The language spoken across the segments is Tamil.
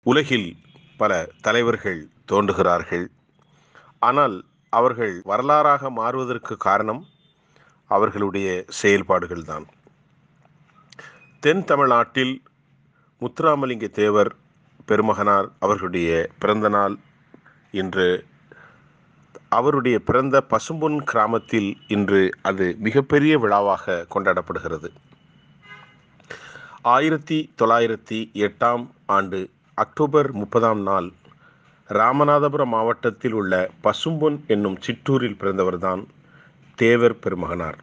உலகில் பல தலைவர்கள் தோன்றுகிறார்கள் ஆனால் அவர்கள் வரலாறாக மாறுவதற்கு காரணம் அவர்களுடைய செயல்பாடுகள்தான் தென் தமிழ்நாட்டில் முத்துராமலிங்க தேவர் பெருமகனார் அவர்களுடைய பிறந்த நாள் இன்று அவருடைய பிறந்த பசும்பொன் கிராமத்தில் இன்று அது மிகப்பெரிய விழாவாக கொண்டாடப்படுகிறது ஆயிரத்தி தொள்ளாயிரத்தி எட்டாம் ஆண்டு அக்டோபர் முப்பதாம் நாள் ராமநாதபுரம் மாவட்டத்தில் உள்ள பசும்பொன் என்னும் சிற்றூரில் பிறந்தவர்தான் தேவர் பெருமகனார்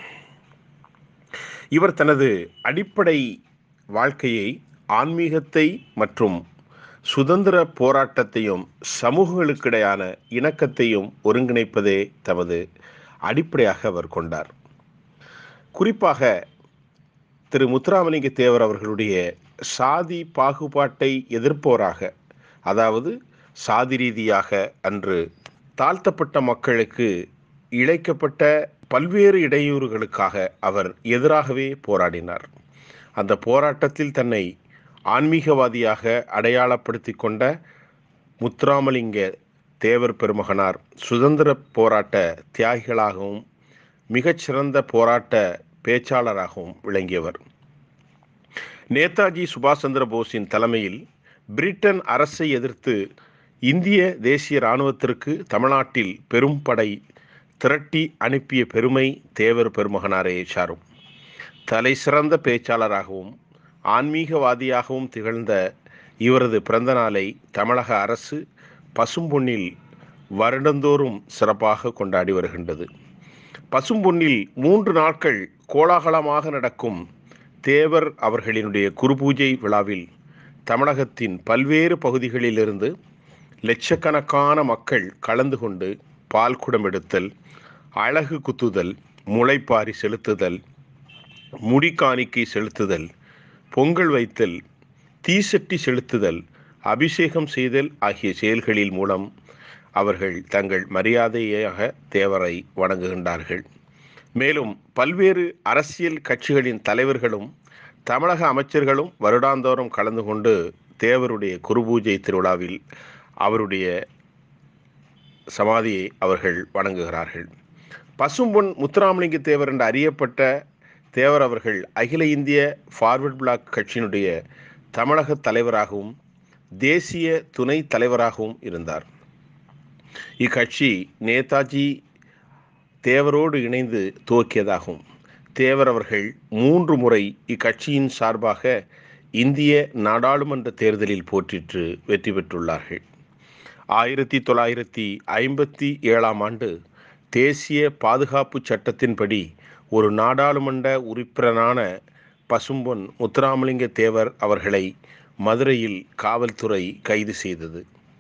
இவர் தனது அடிப்படை வாழ்க்கையை ஆன்மீகத்தை மற்றும் சுதந்திர போராட்டத்தையும் சமூகங்களுக்கிடையான இணக்கத்தையும் ஒருங்கிணைப்பதே தமது அடிப்படையாக அவர் கொண்டார் குறிப்பாக திரு முத்துராமலிங்க தேவர் அவர்களுடைய சாதி பாகுபாட்டை எதிர்ப்போராக அதாவது சாதி ரீதியாக அன்று தாழ்த்தப்பட்ட மக்களுக்கு இழைக்கப்பட்ட பல்வேறு இடையூறுகளுக்காக அவர் எதிராகவே போராடினார் அந்த போராட்டத்தில் தன்னை ஆன்மீகவாதியாக அடையாளப்படுத்தி கொண்ட முத்துராமலிங்க தேவர் பெருமகனார் சுதந்திர போராட்ட தியாகிகளாகவும் மிகச்சிறந்த போராட்ட பேச்சாளராகவும் விளங்கியவர் நேதாஜி சுபாஷ் சந்திர போஸின் தலைமையில் பிரிட்டன் அரசை எதிர்த்து இந்திய தேசிய இராணுவத்திற்கு தமிழ்நாட்டில் பெரும் படை திரட்டி அனுப்பிய பெருமை தேவர் பெருமகனாரே சாரும் தலை சிறந்த பேச்சாளராகவும் ஆன்மீகவாதியாகவும் திகழ்ந்த இவரது பிறந்த நாளை தமிழக அரசு பசும்பொன்னில் வருடந்தோறும் சிறப்பாக கொண்டாடி வருகின்றது பசும்பொன்னில் மூன்று நாட்கள் கோலாகலமாக நடக்கும் தேவர் அவர்களினுடைய குருபூஜை விழாவில் தமிழகத்தின் பல்வேறு பகுதிகளிலிருந்து லட்சக்கணக்கான மக்கள் கலந்து கொண்டு பால் குடம் எடுத்தல் அழகு குத்துதல் முளைப்பாரி செலுத்துதல் முடிக்காணிக்கை செலுத்துதல் பொங்கல் வைத்தல் தீசட்டி செலுத்துதல் அபிஷேகம் செய்தல் ஆகிய செயல்களில் மூலம் அவர்கள் தங்கள் மரியாதையாக தேவரை வணங்குகின்றார்கள் மேலும் பல்வேறு அரசியல் கட்சிகளின் தலைவர்களும் தமிழக அமைச்சர்களும் வருடாந்தோறும் கலந்து கொண்டு தேவருடைய குருபூஜை திருவிழாவில் அவருடைய சமாதியை அவர்கள் வணங்குகிறார்கள் பசும்பொன் முத்துராமலிங்க தேவர் என்று அறியப்பட்ட தேவர் அவர்கள் அகில இந்திய ஃபார்வர்ட் பிளாக் கட்சியினுடைய தமிழக தலைவராகவும் தேசிய துணை தலைவராகவும் இருந்தார் இக்கட்சி நேதாஜி தேவரோடு இணைந்து துவக்கியதாகும் தேவர் அவர்கள் மூன்று முறை இக்கட்சியின் சார்பாக இந்திய நாடாளுமன்ற தேர்தலில் போட்டிட்டு வெற்றி பெற்றுள்ளார்கள் ஆயிரத்தி தொள்ளாயிரத்தி ஐம்பத்தி ஏழாம் ஆண்டு தேசிய பாதுகாப்பு சட்டத்தின்படி ஒரு நாடாளுமன்ற உறுப்பினரான பசும்பொன் முத்துராமலிங்க தேவர் அவர்களை மதுரையில் காவல்துறை கைது செய்தது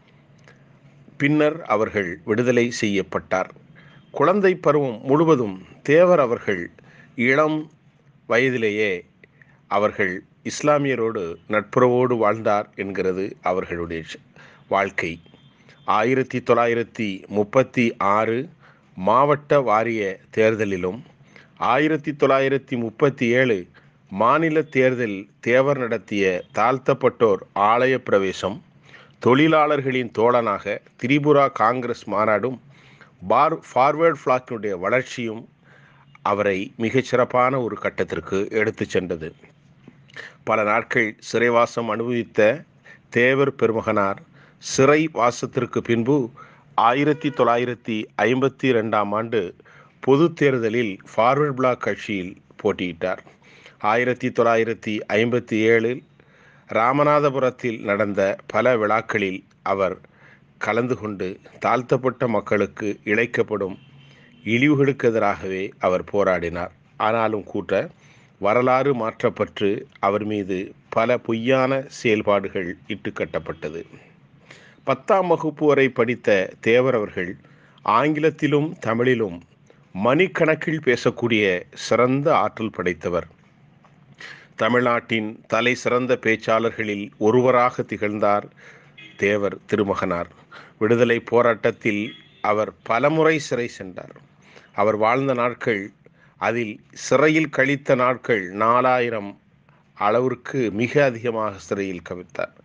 பின்னர் அவர்கள் விடுதலை செய்யப்பட்டார் குழந்தை பருவம் முழுவதும் தேவர் அவர்கள் இளம் வயதிலேயே அவர்கள் இஸ்லாமியரோடு நட்புறவோடு வாழ்ந்தார் என்கிறது அவர்களுடைய வாழ்க்கை ஆயிரத்தி தொள்ளாயிரத்தி முப்பத்தி ஆறு மாவட்ட வாரிய தேர்தலிலும் ஆயிரத்தி தொள்ளாயிரத்தி முப்பத்தி ஏழு மாநில தேர்தல் தேவர் நடத்திய தாழ்த்தப்பட்டோர் ஆலய பிரவேசம் தொழிலாளர்களின் தோழனாக திரிபுரா காங்கிரஸ் மாநாடும் பார் ஃபார்வேர்ட் ஃப்ளாக்கினுடைய வளர்ச்சியும் அவரை மிகச்சிறப்பான ஒரு கட்டத்திற்கு எடுத்து சென்றது பல நாட்கள் சிறைவாசம் அனுபவித்த தேவர் பெருமகனார் சிறை வாசத்திற்கு பின்பு ஆயிரத்தி தொள்ளாயிரத்தி ஐம்பத்தி ரெண்டாம் ஆண்டு பொது தேர்தலில் ஃபார்வர்ட் பிளாக் கட்சியில் போட்டியிட்டார் ஆயிரத்தி தொள்ளாயிரத்தி ஐம்பத்தி ஏழில் ராமநாதபுரத்தில் நடந்த பல விழாக்களில் அவர் கலந்து கொண்டு தாழ்த்தப்பட்ட மக்களுக்கு இழைக்கப்படும் இழிவுகளுக்கு எதிராகவே அவர் போராடினார் ஆனாலும் கூட்ட வரலாறு மாற்றப்பட்டு அவர் மீது பல பொய்யான செயல்பாடுகள் இட்டுக்கட்டப்பட்டது பத்தாம் வகுப்பு வரை படித்த தேவர் அவர்கள் ஆங்கிலத்திலும் தமிழிலும் மணிக்கணக்கில் பேசக்கூடிய சிறந்த ஆற்றல் படைத்தவர் தமிழ்நாட்டின் தலை சிறந்த பேச்சாளர்களில் ஒருவராக திகழ்ந்தார் தேவர் திருமகனார் விடுதலை போராட்டத்தில் அவர் பலமுறை சிறை சென்றார் அவர் வாழ்ந்த நாட்கள் அதில் சிறையில் கழித்த நாட்கள் நாலாயிரம் அளவிற்கு மிக அதிகமாக சிறையில் கவித்தார்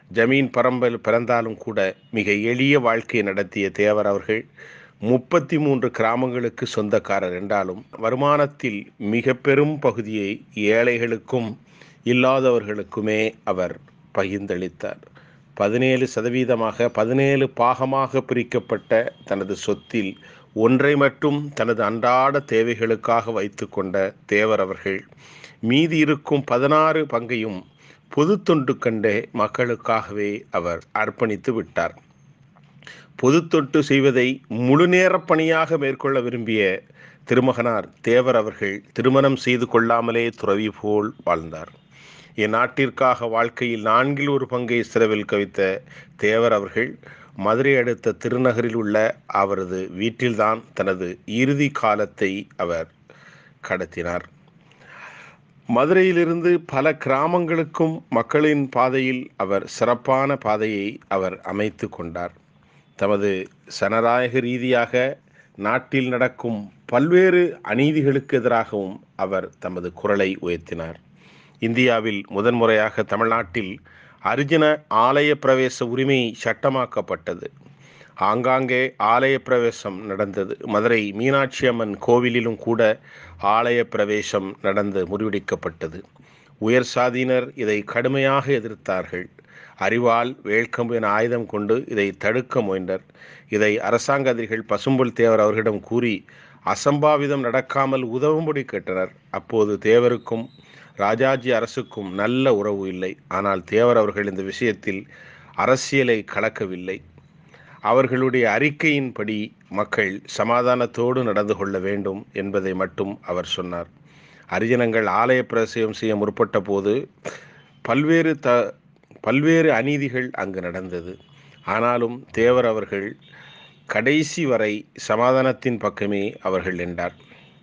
ஜமீன் பரம்பல் பிறந்தாலும் கூட மிக எளிய வாழ்க்கையை நடத்திய தேவர் அவர்கள் முப்பத்தி மூன்று கிராமங்களுக்கு சொந்தக்காரர் என்றாலும் வருமானத்தில் மிக பெரும் பகுதியை ஏழைகளுக்கும் இல்லாதவர்களுக்குமே அவர் பகிர்ந்தளித்தார் பதினேழு சதவீதமாக பதினேழு பாகமாக பிரிக்கப்பட்ட தனது சொத்தில் ஒன்றை மட்டும் தனது அன்றாட தேவைகளுக்காக வைத்து கொண்ட தேவர் அவர்கள் மீதி இருக்கும் பதினாறு பங்கையும் பொது தொண்டு கண்டே மக்களுக்காகவே அவர் அர்ப்பணித்து விட்டார் பொது தொட்டு செய்வதை முழுநேர பணியாக மேற்கொள்ள விரும்பிய திருமகனார் தேவர் அவர்கள் திருமணம் செய்து கொள்ளாமலே துறவி போல் வாழ்ந்தார் என் நாட்டிற்காக வாழ்க்கையில் நான்கில் ஒரு பங்கை சிறவில் கவித்த தேவர் அவர்கள் மதுரை அடுத்த திருநகரில் உள்ள அவரது வீட்டில்தான் தனது இறுதி காலத்தை அவர் கடத்தினார் மதுரையிலிருந்து பல கிராமங்களுக்கும் மக்களின் பாதையில் அவர் சிறப்பான பாதையை அவர் அமைத்து கொண்டார் தமது சனநாயக ரீதியாக நாட்டில் நடக்கும் பல்வேறு அநீதிகளுக்கு எதிராகவும் அவர் தமது குரலை உயர்த்தினார் இந்தியாவில் முதன்முறையாக தமிழ்நாட்டில் அரிஜன ஆலய பிரவேச உரிமை சட்டமாக்கப்பட்டது ஆங்காங்கே ஆலய பிரவேசம் நடந்தது மதுரை மீனாட்சி அம்மன் கோவிலிலும் கூட ஆலய பிரவேசம் நடந்து முறிவடிக்கப்பட்டது உயர் சாதியினர் இதை கடுமையாக எதிர்த்தார்கள் அறிவால் வேள்கம்பு என ஆயுதம் கொண்டு இதை தடுக்க முயன்றனர் இதை அரசாங்க அதிகாரிகள் பசும்புல் தேவர் அவர்களிடம் கூறி அசம்பாவிதம் நடக்காமல் உதவும்படி கேட்டனர் அப்போது தேவருக்கும் ராஜாஜி அரசுக்கும் நல்ல உறவு இல்லை ஆனால் தேவர் அவர்கள் இந்த விஷயத்தில் அரசியலை கலக்கவில்லை அவர்களுடைய அறிக்கையின்படி மக்கள் சமாதானத்தோடு நடந்து கொள்ள வேண்டும் என்பதை மட்டும் அவர் சொன்னார் அரிஜனங்கள் ஆலய பிரசயம் செய்ய முற்பட்ட போது பல்வேறு த பல்வேறு அநீதிகள் அங்கு நடந்தது ஆனாலும் தேவர் அவர்கள் கடைசி வரை சமாதானத்தின் பக்கமே அவர்கள் நின்றார்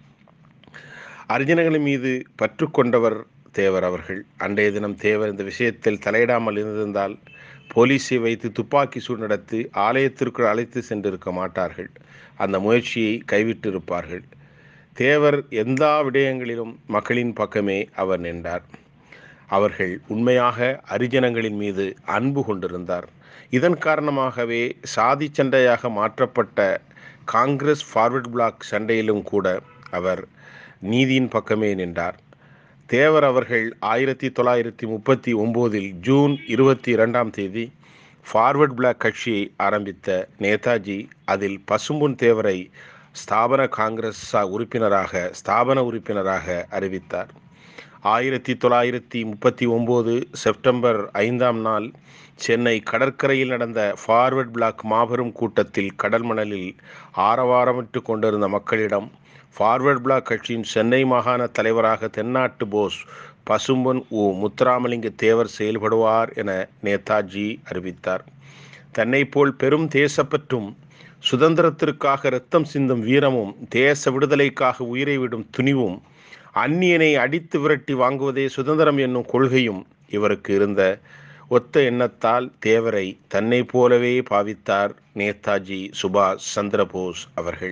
அர்ஜுனகளின் மீது பற்று கொண்டவர் தேவர் அவர்கள் அன்றைய தினம் தேவர் இந்த விஷயத்தில் தலையிடாமல் இருந்திருந்தால் போலீஸை வைத்து துப்பாக்கி சூடு நடத்தி ஆலயத்திற்குள் அழைத்து சென்றிருக்க மாட்டார்கள் அந்த முயற்சியை கைவிட்டிருப்பார்கள் தேவர் எந்த விடயங்களிலும் மக்களின் பக்கமே அவர் நின்றார் அவர்கள் உண்மையாக அரிஜனங்களின் மீது அன்பு கொண்டிருந்தார் இதன் காரணமாகவே சாதி சண்டையாக மாற்றப்பட்ட காங்கிரஸ் ஃபார்வர்ட் பிளாக் சண்டையிலும் கூட அவர் நீதியின் பக்கமே நின்றார் தேவர் அவர்கள் ஆயிரத்தி தொள்ளாயிரத்தி முப்பத்தி ஒம்போதில் ஜூன் இருபத்தி இரண்டாம் தேதி ஃபார்வர்ட் பிளாக் கட்சியை ஆரம்பித்த நேதாஜி அதில் பசும்பொன் தேவரை ஸ்தாபன காங்கிரஸ் உறுப்பினராக ஸ்தாபன உறுப்பினராக அறிவித்தார் ஆயிரத்தி தொள்ளாயிரத்தி முப்பத்தி ஒம்பது செப்டம்பர் ஐந்தாம் நாள் சென்னை கடற்கரையில் நடந்த ஃபார்வர்ட் பிளாக் மாபெரும் கூட்டத்தில் கடல் மணலில் ஆரவாரமிட்டு கொண்டிருந்த மக்களிடம் ஃபார்வர்ட் பிளாக் கட்சியின் சென்னை மாகாண தலைவராக தென்னாட்டு போஸ் பசும்பொன் உ முத்துராமலிங்க தேவர் செயல்படுவார் என நேதாஜி அறிவித்தார் தன்னை போல் பெரும் தேசப்பற்றும் சுதந்திரத்திற்காக இரத்தம் சிந்தும் வீரமும் தேச விடுதலைக்காக உயிரை விடும் துணிவும் அந்நியனை அடித்து விரட்டி வாங்குவதே சுதந்திரம் என்னும் கொள்கையும் இவருக்கு இருந்த ஒத்த எண்ணத்தால் தேவரை தன்னை போலவே பாவித்தார் நேதாஜி சுபாஷ் சந்திரபோஸ் அவர்கள்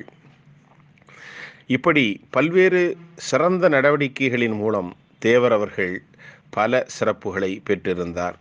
இப்படி பல்வேறு சிறந்த நடவடிக்கைகளின் மூலம் தேவர் அவர்கள் பல சிறப்புகளை பெற்றிருந்தார்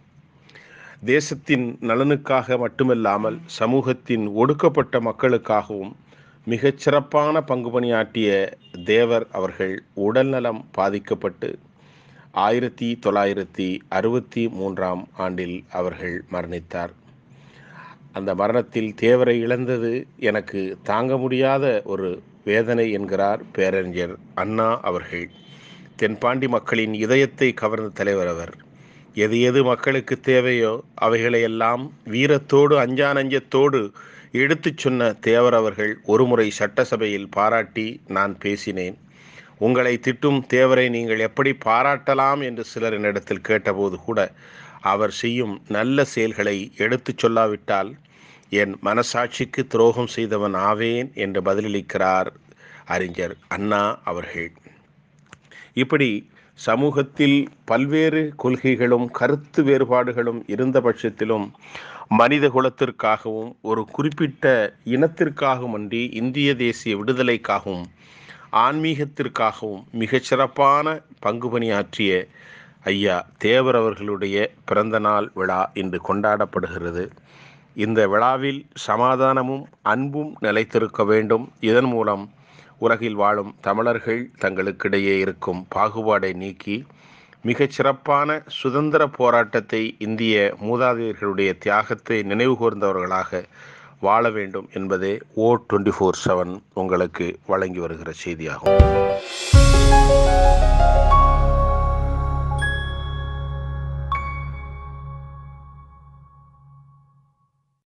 தேசத்தின் நலனுக்காக மட்டுமல்லாமல் சமூகத்தின் ஒடுக்கப்பட்ட மக்களுக்காகவும் மிகச் சிறப்பான பங்கு பணியாற்றிய தேவர் அவர்கள் உடல்நலம் பாதிக்கப்பட்டு ஆயிரத்தி தொள்ளாயிரத்தி அறுபத்தி மூன்றாம் ஆண்டில் அவர்கள் மரணித்தார் அந்த மரணத்தில் தேவரை இழந்தது எனக்கு தாங்க முடியாத ஒரு வேதனை என்கிறார் பேரறிஞர் அண்ணா அவர்கள் தென்பாண்டி மக்களின் இதயத்தை கவர்ந்த தலைவர் அவர் எது எது மக்களுக்கு தேவையோ அவைகளையெல்லாம் வீரத்தோடு அஞ்சானஞ்சத்தோடு எடுத்துச் சொன்ன தேவர் அவர்கள் ஒருமுறை சட்டசபையில் பாராட்டி நான் பேசினேன் உங்களை திட்டும் தேவரை நீங்கள் எப்படி பாராட்டலாம் என்று சிலர் என்னிடத்தில் கேட்டபோது கூட அவர் செய்யும் நல்ல செயல்களை எடுத்துச் சொல்லாவிட்டால் என் மனசாட்சிக்கு துரோகம் செய்தவன் ஆவேன் என்று பதிலளிக்கிறார் அறிஞர் அண்ணா அவர்கள் இப்படி சமூகத்தில் பல்வேறு கொள்கைகளும் கருத்து வேறுபாடுகளும் இருந்த பட்சத்திலும் மனித குலத்திற்காகவும் ஒரு குறிப்பிட்ட இனத்திற்காகவும் அன்றி இந்திய தேசிய விடுதலைக்காகவும் ஆன்மீகத்திற்காகவும் மிகச்சிறப்பான பங்கு பணியாற்றிய ஐயா தேவர் அவர்களுடைய பிறந்த நாள் விழா இன்று கொண்டாடப்படுகிறது இந்த விழாவில் சமாதானமும் அன்பும் நிலைத்திருக்க வேண்டும் இதன் மூலம் உலகில் வாழும் தமிழர்கள் தங்களுக்கிடையே இருக்கும் பாகுபாடை நீக்கி மிகச் சிறப்பான சுதந்திர போராட்டத்தை இந்திய மூதாதையர்களுடைய தியாகத்தை நினைவு கூர்ந்தவர்களாக வாழ வேண்டும் என்பதே ஓ டுவெண்ட்டி ஃபோர் செவன் உங்களுக்கு வழங்கி வருகிற செய்தியாகும்